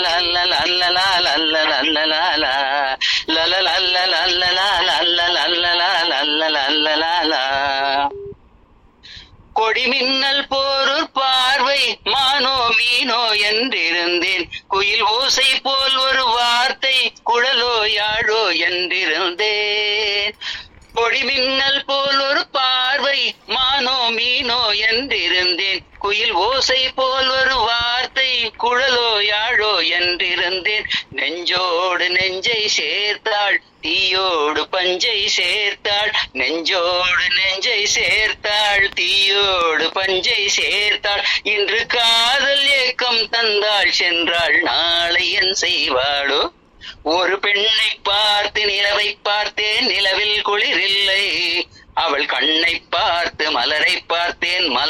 கொடிமின்னல் போரூர் பார்வை மானோ மீனோ என்றிருந்தேன் குயில் ஓசை போல் ஒரு வார்த்தை குழலோ யாழோ என்றிருந்தேன் கொடிமின்னல் போல் ஒரு பார்வை மானோ மீனோ என்றிருந்தேன் குயில் ஓசை போல் ஒரு வார்த்தை குழலோ யாழோ என்றிருந்தேன் நெஞ்சோடு நெஞ்சை சேர்த்தாள் தீயோடு பஞ்சை சேர்த்தாள் நெஞ்சோடு நெஞ்சை சேர்த்தாள் தீயோடு பஞ்சை சேர்த்தாள் இன்று காதல் ஏக்கம் தந்தாள் சென்றாள் நாளை என் செய்வாளோ ஒரு பெண்ணை பார்த்து நிலவை பார்த்தேன் நிலவில் குளிரில்லை அவள் கண்ணை பார்த்து மலரை பார்த்தேன் மலர்